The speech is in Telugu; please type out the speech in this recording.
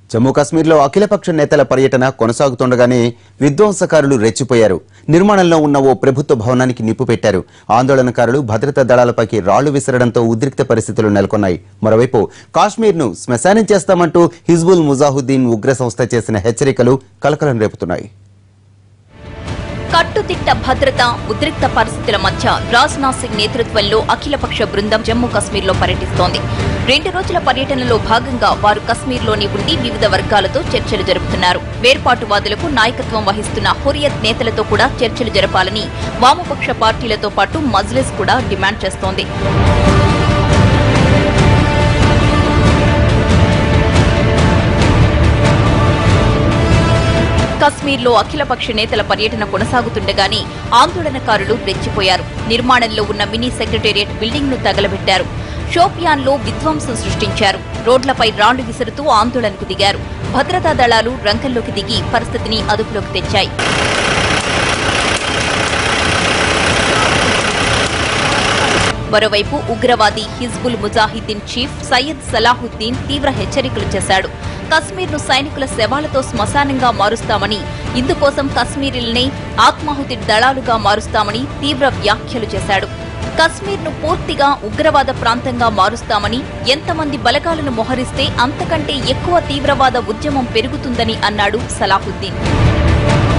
జమ్మూ కాశ్మీర్లో అఖిలపక్ష నేతల పర్యటన కొనసాగుతుండగానే విధ్వంసకారులు రెచ్చిపోయారు నిర్మాణంలో ఉన్న ఓ ప్రభుత్వ భవనానికి నిప్పు పెట్టారు ఆందోళనకారులు భద్రతా దళాలపైకి రాళ్లు విసరడంతో ఉద్రిక్త పరిస్థితులు నెలకొన్నాయి మరోవైపు కాశ్మీర్ను శ్మశానం చేస్తామంటూ హిజ్బుల్ ముజాహుద్దీన్ ఉగ్ర సంస్థ చేసిన హెచ్చరికలు కలకలం రేపుతున్నాయి కట్టుదిట్ట భద్రత ఉద్రిక్త పరిస్థితుల మధ్య రాజ్నాథ్ సింగ్ నేతృత్వంలో అఖిలపక్ష బృందం జమ్మూ కశ్మీర్లో పర్యటిస్తోంది రెండు రోజుల పర్యటనలో భాగంగా వారు కశ్మీర్లోని ఉండి వివిధ వర్గాలతో చర్చలు జరుపుతున్నారు వేర్పాటువాదులకు నాయకత్వం వహిస్తున్న హురియత్ నేతలతో కూడా చర్చలు జరపాలని వామపక్ష పార్టీలతో పాటు మజ్లిస్ కూడా డిమాండ్ చేస్తోంది కశ్మీర్లో అఖిలపక్ష నేతల పర్యటన కొనసాగుతుండగానే ఆందోళనకారులు రెచ్చిపోయారు నిర్మాణంలో ఉన్న మినీ సెక్రటేరియట్ బిల్డింగ్ ను తగలబెట్టారు షోపియాన్లో విధ్వంసం సృష్టించారు రోడ్లపై రాళ్లు విసురుతూ ఆందోళనకు దిగారు భద్రతా దళాలు రంగంలోకి దిగి పరిస్థితిని అదుపులోకి తెచ్చాయి మరోవైపు ఉగ్రవాది హిజ్బుల్ ముజాహిద్దీన్ చీఫ్ సయ్యద్ సలాహుద్దీన్ తీవ్ర హెచ్చరికలు చేశాడు కశ్మీర్ను సైనికుల శవాలతో శ్మశానంగా మారుస్తామని ఇందుకోసం కశ్మీరీల్ని ఆత్మాహుతి దళాలుగా మారుస్తామని తీవ్ర వ్యాఖ్యలు చేశాడు కశ్మీర్ను పూర్తిగా ఉగ్రవాద ప్రాంతంగా మారుస్తామని ఎంతమంది బలగాలను మోహరిస్తే అంతకంటే ఎక్కువ తీవ్రవాద ఉద్యమం పెరుగుతుందని అన్నాడు సలాహుద్దీన్